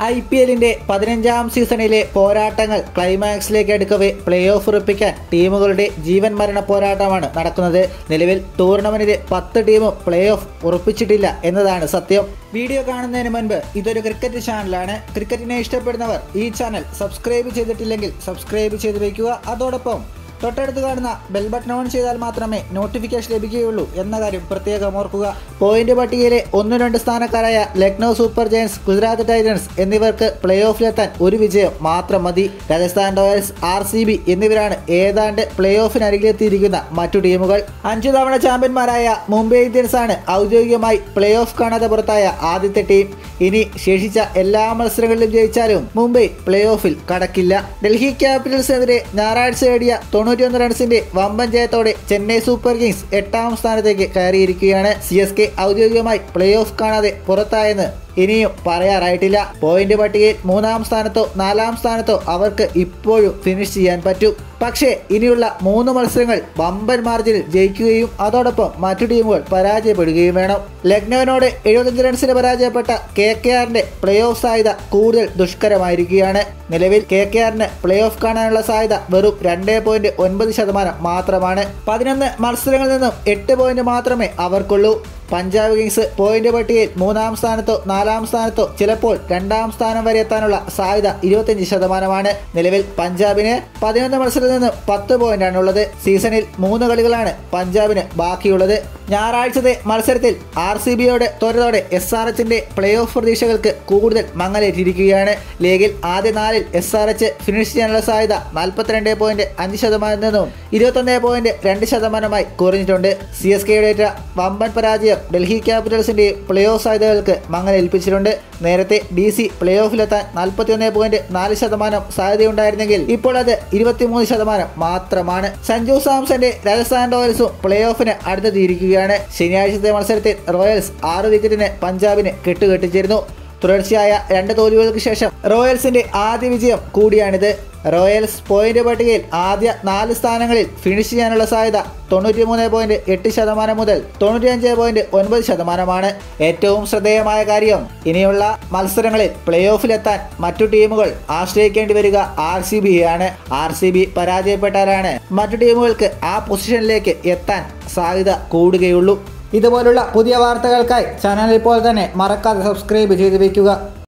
I P എല്ലിന്റെ പതിനഞ്ചാം സീസണിലെ പോരാട്ടങ്ങൾ ക്ലൈമാക്സിലേക്ക് അടുക്കവേ പ്ലേ ഓഫ് ഉറപ്പിക്കാൻ ടീമുകളുടെ ജീവൻ മരണ പോരാട്ടമാണ് നടക്കുന്നത് നിലവിൽ ടൂർണമെന്റിലെ പത്ത് ടീമും പ്ലേ ഓഫ് ഉറപ്പിച്ചിട്ടില്ല എന്നതാണ് സത്യം വീഡിയോ കാണുന്നതിന് മുൻപ് ഇതൊരു ക്രിക്കറ്റ് ചാനലാണ് ക്രിക്കറ്റിനെ ഇഷ്ടപ്പെടുന്നവർ ഈ ചാനൽ സബ്സ്ക്രൈബ് ചെയ്തിട്ടില്ലെങ്കിൽ സബ്സ്ക്രൈബ് ചെയ്ത് വയ്ക്കുക അതോടൊപ്പം തൊട്ടടുത്ത് കാണുന്ന ബെൽ ബട്ടൺ ഓൺ ചെയ്താൽ മാത്രമേ നോട്ടിഫിക്കേഷൻ ലഭിക്കുകയുള്ളൂ എന്ന കാര്യം പ്രത്യേകം ഓർക്കുക പോയിന്റ് പട്ടികയിലെ ഒന്ന് രണ്ട് സ്ഥാനക്കാരായ Lucknow super giants Gujarat titans എന്നിവർക്ക് പ്ലേ ഓഫിലെത്താൻ ഒരു വിജയം മാത്രം മതി Rajasthan royals R C B എന്നിവരാണ് ഏതാണ്ട് പ്ലേ ഓഫിനരികിലെത്തിയിരിക്കുന്ന മറ്റു ടീമുകൾ അഞ്ചു തവണ ചാമ്പ്യന്മാരായ മുംബൈ ഇന്ത്യൻസ് ആണ് ഔദ്യോഗികമായി പ്ലേ ഓഫ് കാണാതെ പുറത്തായ ആദ്യത്തെ ടീം ഇനി ശേഷിച്ച എല്ലാ മത്സരങ്ങളിലും ജയിച്ചാലും മുംബൈ പ്ലേ ഓഫിൽ കടക്കില്ല ഡൽഹി ക്യാപിറ്റൽസിനെതിരെ ഞായറാഴ്ച നേടിയ തൊണ്ണൂറ്റിയൊന്ന് റൺസിന്റെ വമ്പൻ ജയത്തോടെ ചെന്നൈ സൂപ്പർ കിങ്സ് എട്ടാം സ്ഥാനത്തേക്ക് കയറിയിരിക്കുകയാണ് സി എസ് കെ ഔദ്യോഗികമായി പ്ലേ ഓഫ് കാണാതെ പുറത്തായെന്ന് ഇനിയും പറയാറായിട്ടില്ല പോയിന്റ് പട്ടികയിൽ മൂന്നാം സ്ഥാനത്തോ നാലാം സ്ഥാനത്തോ അവർക്ക് ഇപ്പോഴും ഫിനിഷ് ചെയ്യാൻ പറ്റും പക്ഷേ ഇനിയുള്ള മൂന്ന് മത്സരങ്ങൾ വമ്പൻ മാർജിനിൽ ജയിക്കുകയും അതോടൊപ്പം മറ്റു ടീമുകൾ പരാജയപ്പെടുകയും വേണം ലക്നൌവിനോട് എഴുപത്തഞ്ച് റൺസിന് പരാജയപ്പെട്ട കെ കെ ആറിന്റെ പ്ലേ ഓഫ് സാധ്യത കൂടുതൽ ദുഷ്കരമായിരിക്കുകയാണ് നിലവിൽ കെ കെ ആറിന് പ്ലേ ഓഫ് കാണാനുള്ള സാധ്യത വെറും രണ്ട് പോയിന്റ് ഒൻപത് ശതമാനം മാത്രമാണ് പതിനൊന്ന് മത്സരങ്ങളിൽ നിന്നും എട്ട് പോയിന്റ് മാത്രമേ അവർക്കുള്ളൂ പഞ്ചാബ് കിങ്സ് പോയിന്റ് പട്ടികയിൽ മൂന്നാം സ്ഥാനത്തോ നാലാം സ്ഥാനത്തോ ചിലപ്പോൾ രണ്ടാം സ്ഥാനം വരെ എത്താനുള്ള സാധ്യത ഇരുപത്തിയഞ്ച് ശതമാനമാണ് നിലവിൽ പഞ്ചാബിന് പതിനൊന്ന് മത്സരത്തിൽ നിന്ന് പത്ത് പോയിന്റാണ് ഉള്ളത് സീസണിൽ മൂന്ന് കളികളാണ് പഞ്ചാബിന് ബാക്കിയുള്ളത് ഞായറാഴ്ചത്തെ മത്സരത്തിൽ ആർ സി ബിയോട് തോറ്റതോടെ എസ് ആർ എച്ചിന്റെ പ്ലേ ഓഫ് പ്രതീക്ഷകൾക്ക് കൂടുതൽ മങ്ങലേറ്റിരിക്കുകയാണ് ലീഗിൽ ആദ്യ നാലിൽ എസ് ആർ എച്ച് ഫിനിഷ് ചെയ്യാനുള്ള സാധ്യത നാൽപ്പത്തിരണ്ട് പോയിന്റ് അഞ്ച് ശതമാനം നിന്നും ഇരുപത്തൊന്ന് പോയിന്റ് രണ്ട് ശതമാനമായി കുറഞ്ഞിട്ടുണ്ട് സി എസ് കെയുടെ വമ്പൻ പരാജയം ഡൽഹി ക്യാപിറ്റൽസിന്റെയും പ്ലേ ഓഫ് സാധ്യതകൾക്ക് മങ്ങലേൽപ്പിച്ചിട്ടുണ്ട് നേരത്തെ ഡി സി പ്ലേ ഓഫിലെത്താൻ നാൽപ്പത്തിയൊന്ന് പോയിന്റ് നാല് ശതമാനം സാധ്യതയുണ്ടായിരുന്നെങ്കിൽ ഇപ്പോൾ അത് ഇരുപത്തിമൂന്ന് ശതമാനം മാത്രമാണ് സഞ്ജു സാംസന്റെ രാജസ്ഥാൻ റോയൽസും പ്ലേ ഓഫിന് അടുത്തെത്തിയിരിക്കുകയാണ് ശനിയാഴ്ചത്തെ മത്സരത്തിൽ റോയൽസ് ആറ് വിക്കറ്റിന് പഞ്ചാബിന് കെട്ടുകെട്ടിച്ചിരുന്നു തുടർച്ചയായ രണ്ട് തോൽവികൾക്ക് ശേഷം റോയൽസിന്റെ ആദ്യ വിജയം കൂടിയാണിത് റോയൽസ് പോയിന്റ് പട്ടികയിൽ ആദ്യ നാല് സ്ഥാനങ്ങളിൽ ഫിനിഷ് ചെയ്യാനുള്ള സാധ്യത തൊണ്ണൂറ്റിമൂന്ന് പോയിന്റ് എട്ട് ശതമാനം മുതൽ തൊണ്ണൂറ്റിയഞ്ച് പോയിന്റ് ഒൻപത് ശതമാനമാണ് ഏറ്റവും ശ്രദ്ധേയമായ കാര്യം ഇനിയുള്ള മത്സരങ്ങളിൽ പ്ലേ ഓഫിലെത്താൻ മറ്റു ടീമുകൾ ആശ്രയിക്കേണ്ടി വരിക ആർ സി ബിയാണ് ആർ സി ബി പരാജയപ്പെട്ടാലാണ് മറ്റു ടീമുകൾക്ക് ആ പൊസിഷനിലേക്ക് എത്താൻ സാധ്യത കൂടുകയുള്ളൂ ഇതുപോലുള്ള പുതിയ വാർത്തകൾക്കായി ചാനൽ ഇപ്പോൾ തന്നെ മറക്കാതെ സബ്സ്ക്രൈബ് ചെയ്ത് വയ്ക്കുക